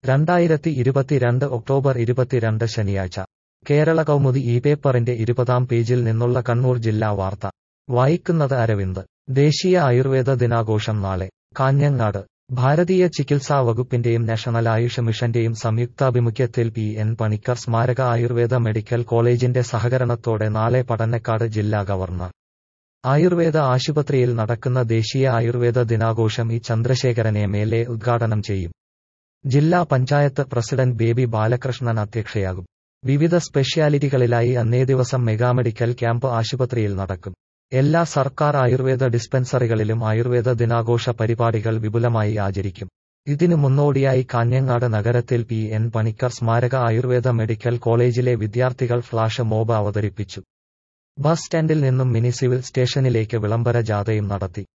രണ്ടായിരത്തി ഇരുപത്തിരണ്ട് ഒക്ടോബർ ഇരുപത്തിരണ്ട് ശനിയാഴ്ച കേരള കൗമുദി ഈ പേപ്പറിന്റെ ഇരുപതാം പേജിൽ നിന്നുള്ള കണ്ണൂർ ജില്ലാ വാർത്ത വായിക്കുന്നത് അരവിന്ദ് ദേശീയ ആയുർവേദ ദിനാഘോഷം നാളെ കാഞ്ഞങ്ങാട് ഭാരതീയ ചികിത്സാ വകുപ്പിന്റെയും നാഷണൽ ആയുഷ് മിഷന്റെയും സംയുക്താഭിമുഖ്യത്തിൽ പി എൻ പണിക്കർ സ്മാരക ആയുർവേദ മെഡിക്കൽ കോളേജിന്റെ സഹകരണത്തോടെ നാളെ പടന്നക്കാട് ജില്ലാ ഗവർണർ ആയുർവേദ ആശുപത്രിയിൽ നടക്കുന്ന ദേശീയ ആയുർവേദ ദിനാഘോഷം E Chandrasekharan M L A ഉദ്ഘാടനം ചെയ്യും ജില്ലാ പഞ്ചായത്ത് പ്രസിഡന്റ് ബേബി ബാലകൃഷ്ണൻ അധ്യക്ഷയാകും വിവിധ സ്പെഷ്യാലിറ്റികളിലായി അന്നേ ദിവസം മെഗാമെഡിക്കൽ ക്യാമ്പ് ആശുപത്രിയിൽ നടക്കും എല്ലാ സർക്കാർ ആയുർവേദ ഡിസ്പെൻസറികളിലും ആയുർവേദ ദിനാഘോഷ പരിപാടികൾ വിപുലമായി ആചരിക്കും ഇതിനു മുന്നോടിയായി കാഞ്ഞങ്ങാട് നഗരത്തിൽ പി എൻ പണിക്കർ സ്മാരക ആയുർവേദ മെഡിക്കൽ കോളേജിലെ വിദ്യാർത്ഥികൾ ഫ്ളാഷ് മോബ് അവതരിപ്പിച്ചു ബസ് സ്റ്റാൻഡിൽ നിന്നും മിനി സിവിൽ സ്റ്റേഷനിലേക്ക് വിളംബര ജാഥയും നടത്തി